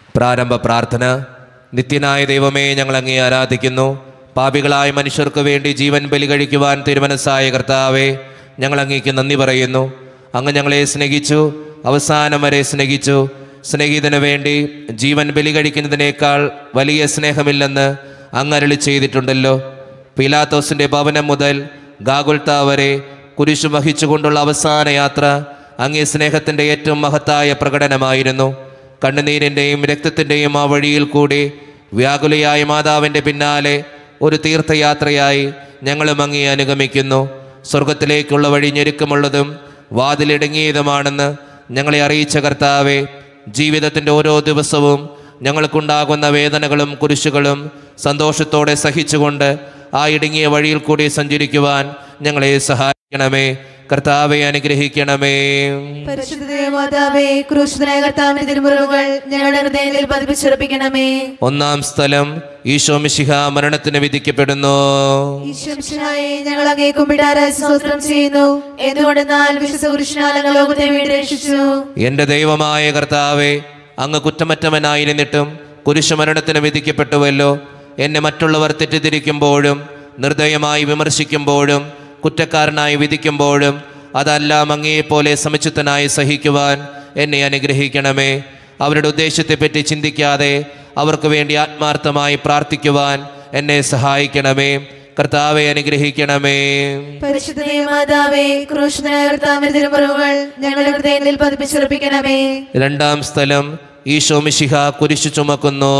പ്രാരംഭ പ്രാർത്ഥന നിത്യനായ ദൈവമേ ഞങ്ങൾ അങ്ങേ ആരാധിക്കുന്നു പാപികളായ മനുഷ്യർക്ക് വേണ്ടി ജീവൻ ബലി കഴിക്കുവാൻ തിരുമനസ്സായ കർത്താവേ ഞങ്ങൾ അങ്ങേക്ക് നന്ദി പറയുന്നു അങ്ങ് ഞങ്ങളെ സ്നേഹിച്ചു അവസാനം വരെ സ്നേഹിച്ചു സ്നേഹിതന് വേണ്ടി ജീവൻ ബലി കഴിക്കുന്നതിനേക്കാൾ വലിയ സ്നേഹമില്ലെന്ന് അങ്ങ് അരുളി ചെയ്തിട്ടുണ്ടല്ലോ പീലാത്തോസിന്റെ ഭവനം മുതൽ ഗാഗുൽത്ത വരെ കുരിശു വഹിച്ചുകൊണ്ടുള്ള അവസാന യാത്ര അങ്ങേ സ്നേഹത്തിന്റെ ഏറ്റവും മഹത്തായ പ്രകടനമായിരുന്നു കണ്ണുനീരിൻ്റെയും രക്തത്തിൻ്റെയും ആ വഴിയിൽ കൂടി വ്യാകുലയായ മാതാവിൻ്റെ പിന്നാലെ ഒരു തീർത്ഥയാത്രയായി ഞങ്ങളും അങ്ങേ അനുഗമിക്കുന്നു സ്വർഗത്തിലേക്കുള്ള വഴി ഞെരുക്കമുള്ളതും വാതിലിടുങ്ങിയതുമാണെന്ന് ഞങ്ങളെ അറിയിച്ച കർത്താവെ ജീവിതത്തിൻ്റെ ഓരോ ദിവസവും ഞങ്ങൾക്കുണ്ടാകുന്ന വേദനകളും കുരിശുകളും സന്തോഷത്തോടെ സഹിച്ചുകൊണ്ട് ആ ഇടുങ്ങിയ വഴിയിൽ കൂടി സഞ്ചരിക്കുവാൻ ഞങ്ങളെ സഹായിക്കണമേ കർത്താവെ അനുഗ്രഹിക്കണമേ പരിശുദ്ധ മാതാവേ ക്രൂശിതനായ കർത്താവിന്റെ തിരുമുറിവുകൾ ഞങ്ങളുടെ ഹൃദയത്തിൽ പതിപ്പിച്ചുറപ്പിക്കണമേ ഒന്നാം സ്ഥലം ഈശോ മിശിഹ മരണത്തിന് വിധിക്കപ്പെടുന്നു ഈശ്വംശനായി ഞങ്ങൾ അങ്ങേ കുമ്പിടാരായ സ്തോത്രം ചെയ്യുന്നു എന്തുകൊണ്ടെന്നാൽ വിശുദ്ധ പുരുഷനാൽ ലോകത്തെ വീട് രക്ഷിച്ചു എൻ്റെ ദൈവമായ കർത്താവെ അങ്ങ് കുറ്റമറ്റവനായിരുന്നിട്ടും കുരിശുമരണത്തിന് വിധിക്കപ്പെട്ടുവല്ലോ എന്നെ മറ്റുള്ളവർ തെറ്റിദ്ധരിക്കുമ്പോഴും നിർദ്ദയമായി വിമർശിക്കുമ്പോഴും കുറ്റക്കാരനായി വിധിക്കുമ്പോഴും അതെല്ലാം അങ്ങയെപ്പോലെ സമുചിതനായി സഹിക്കുവാൻ എന്നെ അനുഗ്രഹിക്കണമേ അവരുടെ ഉദ്ദേശത്തെപ്പറ്റി ചിന്തിക്കാതെ അവർക്ക് വേണ്ടി ആത്മാർത്ഥമായി പ്രാർത്ഥിക്കുവാൻ എന്നെ സഹായിക്കണമേ കർത്താവെ അനുഗ്രഹിക്കണമേ പരിശുദ്ധ മാതാവേ ക്രൂശിതനായ കർത്താവിന്റെ തിരുമുറിവുകൾ ഞങ്ങളുടെ ഹൃദയത്തിൽ പതിപ്പിച്ചുറപ്പിക്കണമേ രണ്ടാം സ്ഥലം ഈശോ മിശിഹ കുരിശു ചുമക്കുന്നു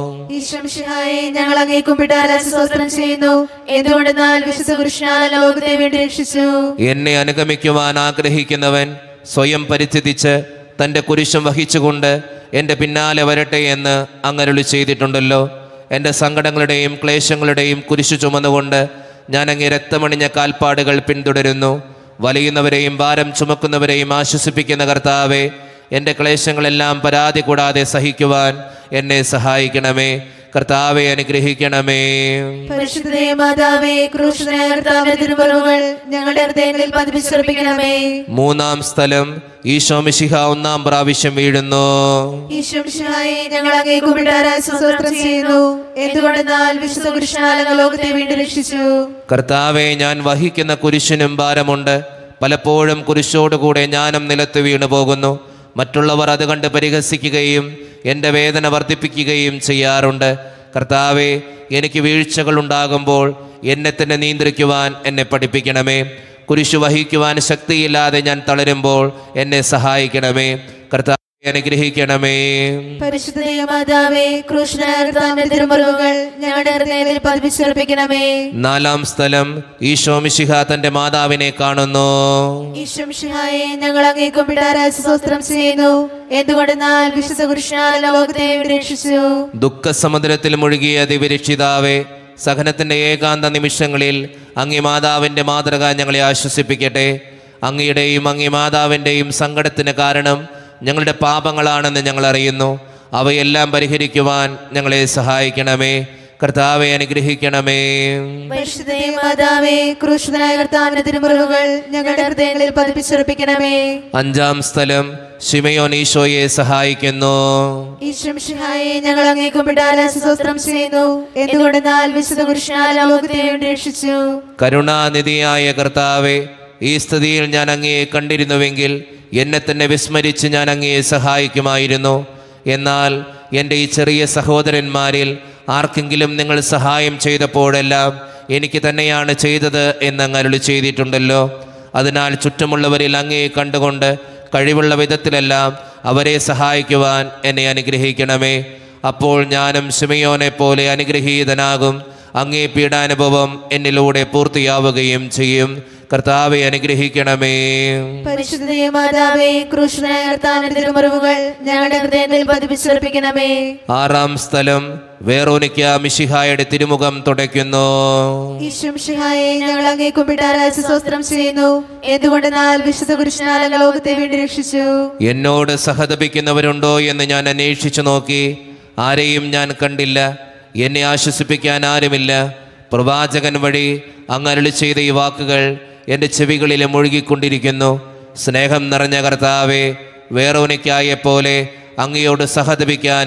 ഈശ്വംശനായി ഞങ്ങൾ അങ്ങേ കുമ്പിടാരായ സ്തോത്രം ചെയ്യുന്നു എന്തുകൊണ്ടെന്നാൽ വിശുദ്ധ പുരുഷനാൽ ലോകത്തെ വീട് രക്ഷിച്ചു എന്നെ അനുഗമിക്കുവാൻ ആഗ്രഹിക്കുന്നവൻ സ്വയം പരിത്യജിച്ച് തൻ്റെ കുരിശും വഹിച്ചുകൊണ്ട് എൻ്റെ പിന്നാലെ വരട്ടെ എന്ന് അങ്ങരുളി ചെയ്തിട്ടുണ്ടല്ലോ എൻ്റെ സങ്കടങ്ങളുടെയും ക്ലേശങ്ങളുടെയും കുരിശു ചുമന്നുകൊണ്ട് ഞാൻ അങ്ങേ രക്തമണിഞ്ഞ കാൽപ്പാടുകൾ പിന്തുടരുന്നു വലയുന്നവരെയും ഭാരം ചുമക്കുന്നവരെയും ആശ്വസിപ്പിക്കുന്ന കർത്താവെ എൻ്റെ ക്ലേശങ്ങളെല്ലാം പരാതി കൂടാതെ സഹിക്കുവാൻ എന്നെ സഹായിക്കണമേ കർത്താവെ അനുഗ്രഹിക്കണമേ പരിശുദ്ധ മാതാവേ ക്രൂശിതനായ കർത്താവിന്റെ തിരുമുറിവുകൾ ഞങ്ങളുടെ ഹൃദയങ്ങളിൽ പതിപ്പിച്ചുറപ്പിക്കണമേ മൂന്നാം സ്ഥലം ഈശോ മിശിഹ ഒന്നാം പ്രാവശ്യം വീഴുന്നു ഈശ്വംശനായി ഞങ്ങൾ അങ്ങേ കുമ്പിടാരായ സ്തോത്രം ചെയ്യുന്നു എന്തുകൊണ്ടെന്നാൽ വിശുദ്ധ പുരുഷനാൽ ലോകത്തെ വീണ്ടും രക്ഷിച്ചു കർത്താവെ ഞാൻ വഹിക്കുന്ന കുരിശിനും ഭാരമുണ്ട് പലപ്പോഴും കുരിശോടുകൂടെ ഞാനും നിലത്ത് വീണു പോകുന്നു മറ്റുള്ളവർ അത് കണ്ട് പരിഹസിക്കുകയും എൻ്റെ വേദന വർദ്ധിപ്പിക്കുകയും ചെയ്യാറുണ്ട് കർത്താവെ എനിക്ക് വീഴ്ചകൾ ഉണ്ടാകുമ്പോൾ എന്നെ തന്നെ നിയന്ത്രിക്കുവാൻ എന്നെ പഠിപ്പിക്കണമേ കുരിശു വഹിക്കുവാൻ ശക്തിയില്ലാതെ ഞാൻ തളരുമ്പോൾ എന്നെ സഹായിക്കണമേ കർത്താവെ അനുഗ്രഹിക്കണമേ പരിശുദ്ധ മാതാവേ ക്രൂശനായ കർത്താവിന്റെ തിരുമുറിവുകൾ ഞങ്ങളുടെ ഹൃദയത്തിൽ പതിപ്പിച്ചുറപ്പിക്കണമേ നാലാം സ്ഥലം ഈശോ മിശിഹ തൻ്റെ മാതാവിനെ കാണുന്നു ഈശ്വംശനായി ഞങ്ങൾ അങ്ങേ കുമ്പിടാരായ സ്തോത്രം ചെയ്യുന്നു എന്തുകൊണ്ടെന്നാൽ വിശുദ്ധ പുരുഷനാൽ ലോകത്തെ വീണ്ടും രക്ഷിച്ചു ദുഃഖസമുദ്രത്തിൽ മുഴുകിയ ദിവരക്ഷിതാവേ സഹനത്തിൻ്റെ ഏകാന്ത നിമിഷങ്ങളിൽ അങ്ങേ മാതാവിൻ്റെ മാതൃക ഞങ്ങളെ ആശ്വസിപ്പിക്കട്ടെ അങ്ങയുടെയും അങ്ങേ മാതാവിൻ്റെയും സങ്കടത്തിന് കാരണം ഞങ്ങളുടെ പാപങ്ങളാണെന്ന് ഞങ്ങൾ അറിയുന്നു അവയെല്ലാം പരിഹരിക്കുവാൻ ഞങ്ങളെ സഹായിക്കണമേ കർത്താവെ അനുഗ്രഹിക്കണമേ പരിശുദ്ധ മാതാവേ ക്രൂശനായ കർത്താവിന്റെ തിരുമുറിവുകൾ ഞങ്ങളുടെ ഹൃദയങ്ങളിൽ പതിപ്പിച്ചുറപ്പിക്കണമേ അഞ്ചാം സ്ഥലം ശിമയോൻ ഈശോയെ സഹായിക്കുന്നു ഈശ്വംശനായി ഞങ്ങൾ അങ്ങേ കുമ്പിടാരായ സ്തോത്രം ചെയ്യുന്നു എന്തുകൊണ്ടെന്നാൽ വിശുദ്ധ പുരുഷനാൽ ലോകത്തെ വീണ്ടും രക്ഷിച്ചു കരുണാനിധിയായ കർത്താവെ ഈ സ്ഥിതിയിൽ ഞാൻ അങ്ങയെ കണ്ടിരുന്നുവെങ്കിൽ എന്നെ തന്നെ വിസ്മരിച്ച് ഞാൻ അങ്ങയെ സഹായിക്കുമായിരുന്നു എന്നാൽ എൻ്റെ ഈ ചെറിയ സഹോദരന്മാരിൽ ആർക്കെങ്കിലും നിങ്ങൾ സഹായം ചെയ്തപ്പോഴെല്ലാം എനിക്ക് തന്നെയാണ് ചെയ്തത് എന്ന് അങ്ങ് അരുളി ചെയ്തിട്ടുണ്ടല്ലോ അതിനാൽ ചുറ്റുമുള്ളവരിൽ അങ്ങയെ കണ്ടുകൊണ്ട് കഴിവുള്ള വിധത്തിലെല്ലാം അവരെ സഹായിക്കുവാൻ എന്നെ അനുഗ്രഹിക്കണമേ അപ്പോൾ ഞാനും ശിമയോനെ പോലെ അനുഗ്രഹീതനാകും അങ്ങേ പീഡാനുഭവം എന്നിലൂടെ പൂർത്തിയാവുകയും ചെയ്യും കർത്താവെ അനുഗ്രഹിക്കണമേ പരിശുദ്ധ മാതാവേ ക്രൂശനായ കർത്താവിന്റെ തിരുമുറിവുകൾ ഞങ്ങളുടെ ഹൃദയത്തിൽ പതിപ്പിച്ചുറപ്പിക്കണമേ ആറാം സ്ഥലം വേറോനിക്ക മിശിഹായുടെ തിരുമുഖം തുടയ്ക്കുന്നു ഈശ്വംശിഹായെ ഞങ്ങൾ അങ്ങേ കുമ്പിട്ടാരായ സ്തോത്രം ചെയ്യുന്നു എന്തുകൊണ്ടെന്നാൽ വിശുദ്ധ പുരുഷനാൽ ലോകത്തെ വീണ്ടും രക്ഷിച്ചു എന്നോട് സഹതപിക്കുന്നവരുണ്ടോ എന്ന് ഞാൻ അന്വേഷിച്ചു നോക്കി ആരെയും ഞാൻ കണ്ടില്ല എന്നെ ആശ്വസിപ്പിക്കാൻ ആരുമില്ല പ്രവാചകൻ വഴി അങ്ങ് അരുളി ചെയ്ത ഈ വാക്കുകൾ എൻ്റെ ചെവികളിൽ മുഴുകിക്കൊണ്ടിരിക്കുന്നു സ്നേഹം നിറഞ്ഞ കർത്താവെ വേറോനിക്കായെ പോലെ അങ്ങയോട് സഹതപിക്കാനും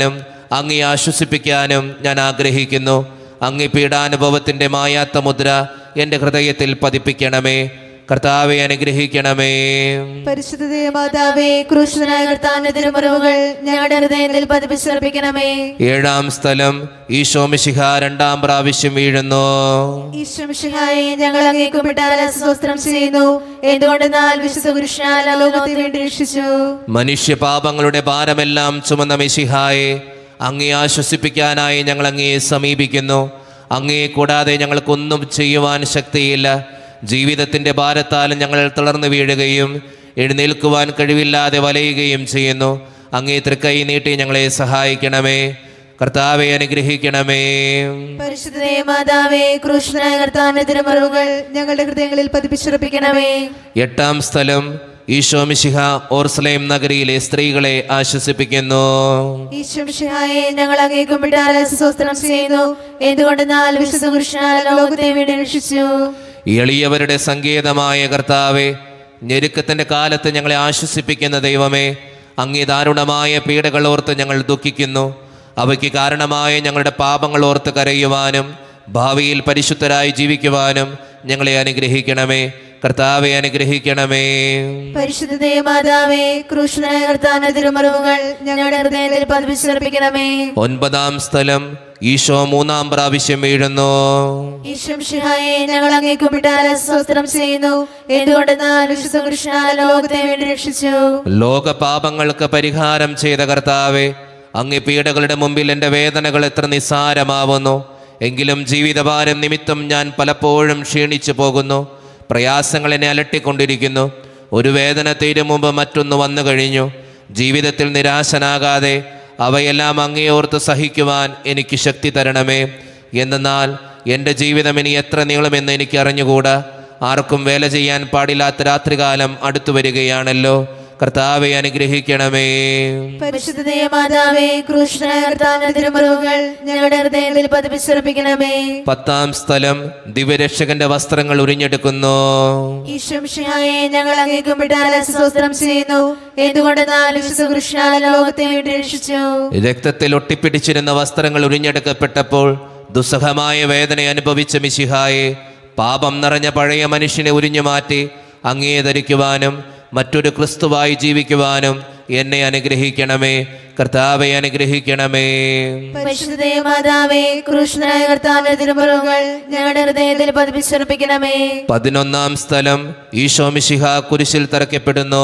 അങ്ങേ ആശ്വസിപ്പിക്കാനും ഞാൻ ആഗ്രഹിക്കുന്നു അങ്ങേ പീഡാനുഭവത്തിൻ്റെ മായാത്ത മുദ്ര എൻ്റെ ഹൃദയത്തിൽ പതിപ്പിക്കണമേ കർത്താവെ അനുഗ്രഹിക്കണമേ പരിശുദ്ധ മാതാവേ ക്രൂശനായ കർത്താവിന്റെ തിരുമുറിവുകൾ ഞങ്ങളുടെ ഹൃദയത്തിൽ പതിപ്പിച്ചർപ്പിക്കണമേ ഏഴാം സ്ഥലം ഈശോമിശിഹ രണ്ടാം പ്രാവശ്യം വീഴുന്നു ഈശ്വമിഷിഹായി ഞങ്ങൾ അങ്ങേക്കുമിട്ടാൽ സ്വസ്ത്രം ചെയ്യുന്നു എന്തുകൊണ്ടെന്നാൽ വിശുദ്ധ പുരുഷനാൽ ലോകത്തെ വേണ്ടി രക്ഷിച്ചു മനുഷ്യപാപങ്ങളുടെ ഭാരമെല്ലാം ചുമന്ന മിശിഹായെ അങ്ങേ ആശ്വസിപ്പിക്കാനായി ഞങ്ങൾ അങ്ങയെ സമീപിക്കുന്നു അങ്ങയെ കൂടാതെ ഞങ്ങൾക്കൊന്നും ചെയ്യുവാൻ ശക്തിയില്ല ജീവിതത്തിൻ്റെ ഭാരത്താൽ ഞങ്ങൾ തളർന്നു വീഴുകയും എഴുന്നേൽക്കുവാൻ കഴിവില്ലാതെ വലയുകയും ചെയ്യുന്നു അങ്ങേ തൃക്കൈ നീട്ടി ഞങ്ങളെ സഹായിക്കണമേ കർത്താവെ അനുഗ്രഹിക്കണമേ പരിശുദ്ധ മാതാവേ ക്രൂശനായ കർത്താവിന്റെ തിരുമുറിവുകൾ ഞങ്ങളുടെ ഹൃദയങ്ങളിൽ പതിപ്പിച്ചുറപ്പിക്കണമേ എട്ടാം സ്ഥലം ഈശോമിശിഹ ഓർസ്ലേം നഗരിയിലെ സ്ത്രീകളെ ആശ്വസിപ്പിക്കുന്നു ഈശ്വമിഷിഹായെ ഞങ്ങൾ അങ്ങേക്കുമിട്ടാൽ സ്വസ്ത്രം ചെയ്യുന്നു എന്തുകൊണ്ടെന്നാൽ വിശുദ്ധ പുരുഷനാൽ ലോകത്തെ വേണ്ടി രക്ഷിച്ചു എളിയവരുടെ സങ്കേതമായ കർത്താവെ ഞെരുക്കത്തിന്റെ കാലത്ത് ഞങ്ങളെ ആശ്വസിപ്പിക്കുന്ന ദൈവമേ അങ്ങേ ദാരുണമായ പീഡകൾ ഓർത്ത് ഞങ്ങൾ ദുഃഖിക്കുന്നു അവയ്ക്ക് കാരണമായ ഞങ്ങളുടെ പാപങ്ങൾ ഓർത്ത് കരയുവാനും ഭാവിയിൽ പരിശുദ്ധരായി ജീവിക്കുവാനും ഞങ്ങളെ അനുഗ്രഹിക്കണമേ കർത്താവെ അനുഗ്രഹിക്കണമേ പരിശുദ്ധ മാതാവേ ക്രൂശനായ കർത്താവിന്റെ തിരുമുറിവുകൾ ഞങ്ങളുടെ ഹൃദയത്തിൽ പതിപ്പിച്ചുറപ്പിക്കണമേ ഒൻപതാം സ്ഥലം ഈശോ മൂന്നാം പ്രാവശ്യം വീഴുന്നു ഈശ്വംഷിഹായെ ഞങ്ങൾ അങ്ങേക്കുമിട്ടാൽ സ്വസ്ത്രം ചെയ്യുന്നു എന്തുകൊണ്ടെന്നാൽ വിശുദ്ധ കൃഷ്ണ ലോകത്തെ വേണ്ടി രക്ഷിച്ചു ലോക പാപങ്ങൾക്ക് പരിഹാരം ചെയ്ത കർത്താവെ അങ്ങ് പീഡകളുടെ മുമ്പിൽ എൻ്റെ വേദനകൾ എത്ര നിസ്സാരമാവുന്നു എങ്കിലും ജീവിതഭാരം നിമിത്തം ഞാൻ പലപ്പോഴും ക്ഷീണിച്ചു പോകുന്നു പ്രയാസങ്ങൾ എന്നെ അലട്ടിക്കൊണ്ടിരിക്കുന്നു ഒരു വേദന തീരും മുമ്പ് മറ്റൊന്ന് വന്നു കഴിഞ്ഞു ജീവിതത്തിൽ നിരാശനാകാതെ അവയെല്ലാം അങ്ങേയോർത്ത് സഹിക്കുവാൻ എനിക്ക് ശക്തി തരണമേ എന്നാൽ എൻ്റെ ജീവിതം ഇനി എത്ര നീളുമെന്ന് എനിക്ക് അറിഞ്ഞുകൂടാ ആർക്കും വേല ചെയ്യാൻ പാടില്ലാത്ത രാത്രികാലം അടുത്തു വരികയാണല്ലോ കർത്താവെ അനുഗ്രഹിക്കണമേ പരിശുദ്ധ മാതാവേ കൃഷ്ണനായ കർത്താവിന്റെ തിരുമുറിവുകൾ ഞങ്ങളുടെ ഹൃദയത്തിൽ പതിപ്പിച്ചുറപ്പിക്കണമേ പത്താം സ്ഥലം ദിവ്യരക്ഷകന്റെ വസ്ത്രങ്ങൾ ഉരിഞ്ഞെടുക്കുന്നു ഈശ്വംഷിഹായെ ഞങ്ങൾ അങ്ങേക്കുമിട്ടാൽ സ്വസ്ത്രം ചെയ്യുന്നു എന്തുകൊണ്ടെന്നാൽ വിശുദ്ധ കൃഷ്ണ ലോകത്തെ വേണ്ടി രക്ഷിച്ചു രക്തത്തിൽ ഒട്ടിപ്പിടിച്ചിരുന്ന വസ്ത്രങ്ങൾ ഉരിഞ്ഞെടുക്കപ്പെട്ടപ്പോൾ ദുസ്സഹമായ വേദന അനുഭവിച്ച മിശിഹായെ പാപം നിറഞ്ഞ പഴയ മനുഷ്യനെ ഉരിഞ്ഞു മാറ്റി അങ്ങേ ധരിക്കുവാനും മറ്റൊരു ക്രിസ്തുവായി ജീവിക്കുവാനും എന്നെ അനുഗ്രഹിക്കണമേ കർത്താവെ അനുഗ്രഹിക്കണമേ പരിശുദ്ധ മാതാവേ കൃഷ്ണനായ കർത്താവിന്റെ തിരുമുറിവുകൾ ഞങ്ങളുടെ ഹൃദയത്തിൽ പതിപ്പിച്ചുറപ്പിക്കണമേ പതിനൊന്നാം സ്ഥലം ഈശോ മിശിഹ കുരിശിൽ തറയ്ക്കപ്പെടുന്നു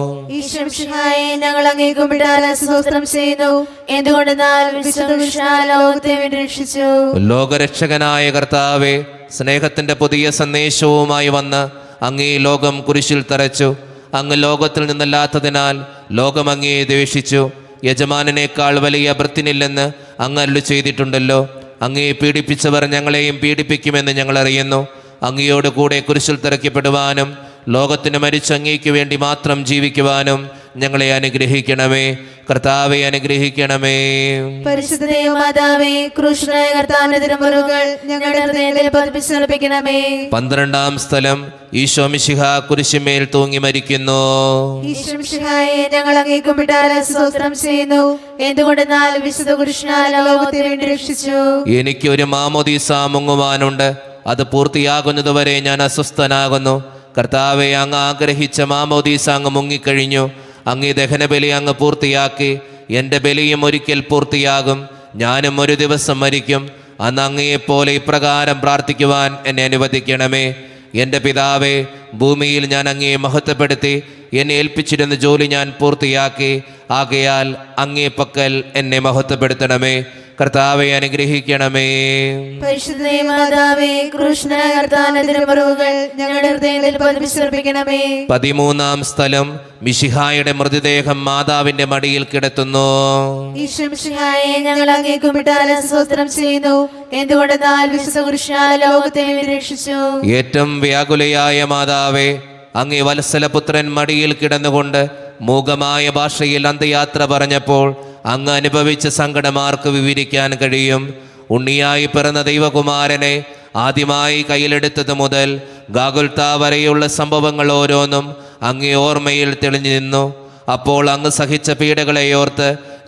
ഈശ്വംഷിഹായെ ഞങ്ങൾ അങ്ങേക്കുമിട്ടാൽ സ്വസ്ത്രം ചെയ്യുന്നു എന്തുകൊണ്ടെന്നാൽ വിശുദ്ധ കൃഷ്ണ ലോകത്തെ വേണ്ടി രക്ഷിച്ചു ലോകരക്ഷകനായ കർത്താവെ സ്നേഹത്തിന്റെ പുതിയ സന്ദേശവുമായി വന്ന് അങ്ങേ ലോകം കുരിശിൽ തറച്ചു അങ്ങ് ലോകത്തിൽ നിന്നല്ലാത്തതിനാൽ ലോകം അങ്ങയെ ദ്വേഷിച്ചു യജമാനനേക്കാൾ വലിയ ഭൃത്തിനില്ലെന്ന് അങ്ങ് അരുളി ചെയ്തിട്ടുണ്ടല്ലോ അങ്ങയെ പീഡിപ്പിച്ചവർ ഞങ്ങളെയും പീഡിപ്പിക്കുമെന്ന് ഞങ്ങൾ അറിയുന്നു അങ്ങയോട് കൂടെ കുരിശിൽ തിറക്കപ്പെടുവാനും ലോകത്തിന് മരിച്ച അങ്ങേക്ക് വേണ്ടി മാത്രം ജീവിക്കുവാനും ഞങ്ങളെ അനുഗ്രഹിക്കണമേ കർത്താവെ അനുഗ്രഹിക്കണമേ പരിശുദ്ധ മാതാവേ കൃഷ്ണനായ കർത്താവിന്റെ തിരുമുറിവുകൾ ഞങ്ങളുടെ ഹൃദയത്തിൽ പതിപ്പിച്ചുറപ്പിക്കണമേ പന്ത്രണ്ടാം സ്ഥലം ഈശോ മിശിഹ കുരിശുമേൽ തൂങ്ങി മരിക്കുന്നു ഈശ്വംഷിഹായെ ഞങ്ങൾ അങ്ങേക്കുമിട്ടാൽ സ്വസ്ത്രം ചെയ്യുന്നു എന്തുകൊണ്ടെന്നാൽ വിശുദ്ധ കൃഷ്ണ ലോകത്തെ വേണ്ടി രക്ഷിച്ചു എനിക്ക് ഒരു മാമോദീസ മുങ്ങുവാനുണ്ട് അത് പൂർത്തിയാകുന്നതുവരെ ഞാൻ അസ്വസ്ഥനാകുന്നു കർത്താവെ അങ്ങ് ആഗ്രഹിച്ച മാമോദീസ അങ്ങ് മുങ്ങിക്കഴിഞ്ഞു അങ്ങ് ഈ ദഹനബലി അങ്ങ് പൂർത്തിയാക്കി എൻ്റെ ബലിയും ഒരിക്കൽ പൂർത്തിയാകും ഞാനും ഒരു ദിവസം മരിക്കും അന്ന് അങ്ങയെപ്പോലെ ഇപ്രകാരം പ്രാർത്ഥിക്കുവാൻ എന്നെ അനുവദിക്കണമേ എൻ്റെ പിതാവേ ഭൂമിയിൽ ഞാൻ അങ്ങയെ മഹത്വപ്പെടുത്തി എന്നെ ഏൽപ്പിച്ചിരുന്ന ജോലി ഞാൻ പൂർത്തിയാക്കി ആകയാൽ അങ്ങേ പക്കൽ എന്നെ മഹത്വപ്പെടുത്തണമേ കർത്താവെ അനുഗ്രഹിക്കണമേ പരിശുദ്ധ മാതാവേ കൃഷ്ണനായ കർത്താവിന്റെ തിരുമുറിവുകൾ ഞങ്ങളുടെ ഹൃദയത്തിൽ പതിപ്പിച്ചുറപ്പിക്കണമേ പതിമൂന്നാം സ്ഥലം മിശിഹായുടെ മൃതദേഹം മാതാവിന്റെ മടിയിൽ കിടത്തുന്നു ഈശ്വംഷിഹായെ ഞങ്ങൾ അങ്ങേക്കുമിട്ടാൽ സ്വസ്ത്രം ചെയ്യുന്നു എന്തുകൊണ്ടെന്നാൽ വിശുദ്ധ കൃഷ്ണ ലോകത്തെ വേണ്ടി രക്ഷിച്ചു ഏറ്റവും വ്യാകുലയായ മാതാവേ അങ്ങേ വത്സലപുത്രൻ മടിയിൽ കിടന്നുകൊണ്ട് മൂകമായ ഭാഷയിൽ അന്ത്യയാത്ര പറഞ്ഞപ്പോൾ അങ്ങ് അനുഭവിച്ച സങ്കടമാർക്ക് വിവരിക്കാൻ കഴിയും ഉണ്ണിയായി പിറന്ന ദൈവകുമാരനെ ആദ്യമായി കയ്യിലെടുത്തത് മുതൽ ഗാഗുൽത്ത വരെയുള്ള സംഭവങ്ങൾ ഓരോന്നും അങ്ങേ ഓർമ്മയിൽ തെളിഞ്ഞു നിന്നു അപ്പോൾ അങ്ങ് സഹിച്ച പീഡകളെ ഓർത്ത്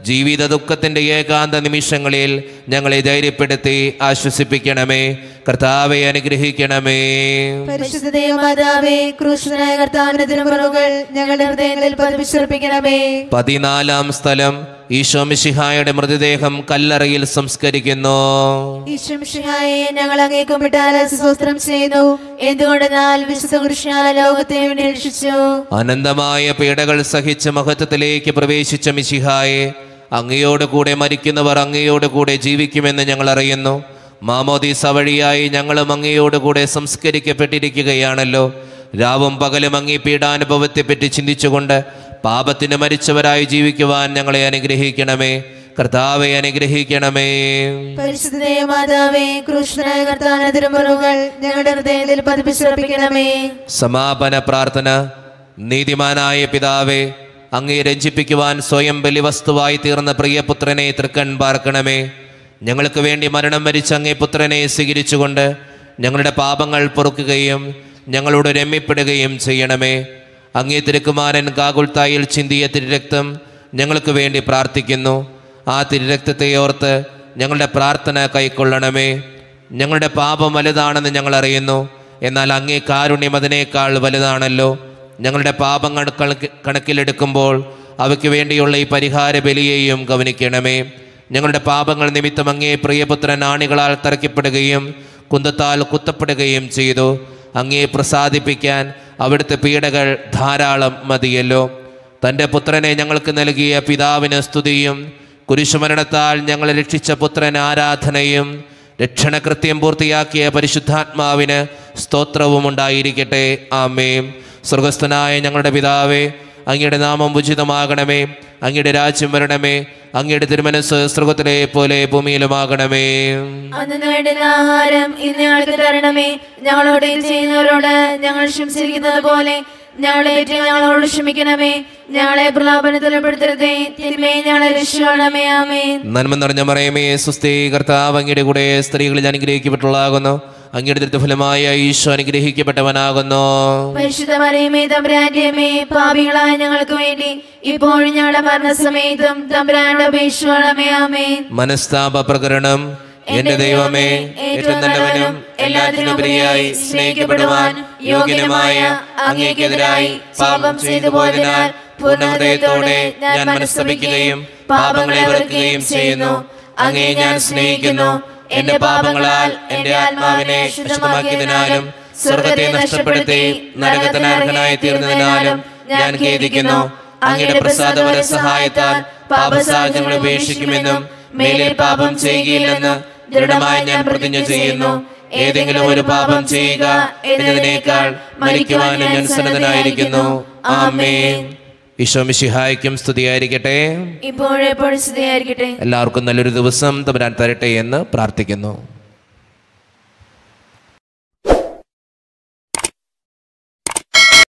ജീവിത ദുഃഖത്തിൻ്റെ ഏകാന്ത നിമിഷങ്ങളിൽ ഞങ്ങളെ ധൈര്യപ്പെടുത്തി ആശ്വസിപ്പിക്കണമേ കർത്താവെ അനുഗ്രഹിക്കണമേ പരിശുദ്ധ ദൈവമാതാവേ ക്രൂശനായ കർത്താവിന്റെ തിരുമുറകൾ ഞങ്ങളുടെ ഹൃദയങ്ങളിൽ പതിവിശ്രപ്പിക്കണമേ പതിനാലാം സ്ഥലം ഈശോ മിശിഹായുടെ മൃതദേഹം കല്ലറയിൽ സംസ്കരിക്കുന്നു ഈശ്വംഷിഹായെ ഞങ്ങൾ അങ്ങേ കുമ്പിട്ട് ആരാധസ്തോത്രം ചെയ്യുന്നു എന്തുകൊണ്ടെന്നാൽ വിശുദ്ധ കൃഷ്ണ ലോകത്തെ വേണ്ടി രക്ഷിച്ചു അനന്തമായ പീഡകൾ സഹിച്ച് മഹത്വത്തിലേക്ക് പ്രവേശിച്ച മിശിഹായെ അങ്ങയോട് കൂടെ മരിക്കുന്നവർ അങ്ങയോട് കൂടെ ജീവിക്കുമെന്ന് ഞങ്ങൾ അറിയുന്നു മാമോദീസ വഴിയായി ഞങ്ങളും അങ്ങയോട് കൂടെ സംസ്കരിക്കപ്പെട്ടിരിക്കുകയാണല്ലോ രാവും പകലും അങ്ങി പീഡാനുഭവത്തെപ്പറ്റി ചിന്തിച്ചുകൊണ്ട് പാപത്തിന് മരിച്ചവരായി ജീവിക്കുവാൻ ഞങ്ങളെ അനുഗ്രഹിക്കണമേ കർത്താവെ അനുഗ്രഹിക്കണമേ പരിശുദ്ധ ദൈവമാതാവേ ക്രൂശനായ കർത്താവിന്റെ തിരുമുറകൾ ഞങ്ങളുടെ ഹൃദയത്തിൽ പതിവിശ്രപ്പിക്കണമേ സമാപന പ്രാർത്ഥന നീതിമാനായ പിതാവേ അങ്ങേ രഞ്ജിപ്പിക്കുവാൻ സ്വയം ബലിവസ്തുവായി തീർന്ന പ്രിയപുത്രനെ തൃക്കൺ പാർക്കണമേ ഞങ്ങൾക്ക് വേണ്ടി മരണം വരിച്ച അങ്ങേ പുത്രനെ സ്വീകരിച്ചുകൊണ്ട് ഞങ്ങളുടെ പാപങ്ങൾ പൊറുക്കുകയും ഞങ്ങളോട് രമ്യപ്പെടുകയും ചെയ്യണമേ അങ്ങേ തിരുക്കുമാരൻ കാകുൽത്തായിൽ ചിന്തിയ തിരുരക്തം ഞങ്ങൾക്ക് വേണ്ടി പ്രാർത്ഥിക്കുന്നു ആ തിരുരക്തത്തെ ഓർത്ത് ഞങ്ങളുടെ പ്രാർത്ഥന കൈക്കൊള്ളണമേ ഞങ്ങളുടെ പാപം വലുതാണെന്ന് ഞങ്ങൾ അറിയുന്നു എന്നാൽ അങ്ങേ കാരുണ്യം അതിനേക്കാൾ വലുതാണല്ലോ ഞങ്ങളുടെ പാപങ്ങൾ കണക്ക് കണക്കിലെടുക്കുമ്പോൾ അവയ്ക്ക് വേണ്ടിയുള്ള ഈ പരിഹാര ബലിയെയും ഗവനിക്കണമേ ഞങ്ങളുടെ പാപങ്ങൾ നിമിത്തം അങ്ങേ പ്രിയപുത്രൻ ആണികളാൽ തറയ്ക്കപ്പെടുകയും കുന്തത്താൽ കുത്തപ്പെടുകയും ചെയ്തു അങ്ങേ പ്രസാദിപ്പിക്കാൻ അവിടുത്തെ പീഡകൾ ധാരാളം മതിയല്ലോ തൻ്റെ പുത്രനെ ഞങ്ങൾക്ക് നൽകിയ പിതാവിന് സ്തുതിയും കുരിശുമരണത്താൽ ഞങ്ങളെ രക്ഷിച്ച പുത്രൻ ആരാധനയും രക്ഷണകൃത്യം പൂർത്തിയാക്കിയ പരിശുദ്ധാത്മാവിന് സ്തോത്രവും ഉണ്ടായിരിക്കട്ടെ ആമേം സ്വർഗസ്ഥനായ ഞങ്ങളുടെ പിതാവേ അങ്ങയുടെ നാമം ഉചിതമാകണമേ അങ്ങയുടെ രാജ്യം വരണമേ അങ്ങയുടെ തിരുമനസ് സ്വർഗത്തിലെ പോലെ ഭൂമിയിലുമാകണമേ അന്നു വേണ്ടുന്ന ആഹാരം ഇന്ന് ഞങ്ങൾക്ക് തരണമേ ഞങ്ങളോട് ചെയ്യുന്നവരോട് ഞങ്ങൾ ക്ഷമിച്ചിരിക്കുന്നത് പോലെ ഞങ്ങളെ ഏറ്റവും ഞങ്ങളോട് ക്ഷമിക്കണമേ ഞങ്ങളെ പ്രലാപനത്തിൽ ഉൾപ്പെടുത്തരുതേ തിന്മയെ ഞങ്ങളെ രക്ഷിക്കണമേ ആമേ നന്മ നിറഞ്ഞ മറയമേ സുസ്ഥി കർത്താവ് അങ്ങയുടെ കൂടെ സ്ത്രീകളിൽ അനുഗ്രഹിക്കപ്പെട്ടുള്ളതാകുന്നു അങ്ങയുടെ ദൃഢഫലമായ ഈശോ അനുഗ്രഹിക്കപ്പെട്ടവനാകുന്നു പരിശുദ്ധ മറിയമേ തമ്പുരാന്റെ അമ്മേ പാപികളായ ഞങ്ങൾക്ക് വേണ്ടി ഇപ്പോഴും ഞങ്ങളുടെ മരണസമയത്തും തമ്പുരാന്റെ അപേക്ഷിക്കണമേ ആമേ മനസ്താപ പ്രകരണം എന്റെ ദൈവമേ ഏറ്റവും നല്ലവനും എല്ലാത്തിനുപരിയായി സ്നേഹിക്കപ്പെടുവാൻ യോഗ്യനുമായ അങ്ങേക്കെതിരായി പാപം ചെയ്തു പോയതിനാൽ പൂർണ്ണഹൃദയത്തോടെ ഞാൻ മനസ്തപിക്കുകയും പാപങ്ങളെ വെറുക്കുകയും ചെയ്യുന്നു അങ്ങേ ഞാൻ സ്നേഹിക്കുന്നു എന്റെ പാപങ്ങളാൽ എന്റെ ആത്മാവിനെ ശുദ്ധമാക്കിയതിനാലും സ്വർഗത്തെ നഷ്ടപ്പെടുത്തി നരകത്തിന് അർഹനായി തീർന്നതിനാലും ഞാൻ ഖേദിക്കുന്നു അങ്ങയുടെ പ്രസാദപര സഹായത്താൽ പാപസാഹചര്യങ്ങൾ ഉപേക്ഷിക്കുമെന്നും മേലിൽ പാപം ചെയ്യുകയില്ലെന്ന് ദൃഢമായി ഞാൻ പ്രതിജ്ഞ ചെയ്യുന്നു ഏതെങ്കിലും ഒരു പാപം ചെയ്യുക എന്നതിനേക്കാൾ മരിക്കുവാനും ഞാൻ സന്നദ്ധനായിരിക്കുന്നു ആമേ ഈശോ മിശിഹായ്ക്കും സ്തുതിയായിരിക്കട്ടെ ഇപ്പോഴെപ്പോഴും സ്ഥിതിയായിരിക്കട്ടെ എല്ലാവർക്കും നല്ലൊരു ദിവസം തമ്പുരാൻ തരട്ടെ എന്ന് പ്രാർത്ഥിക്കുന്നു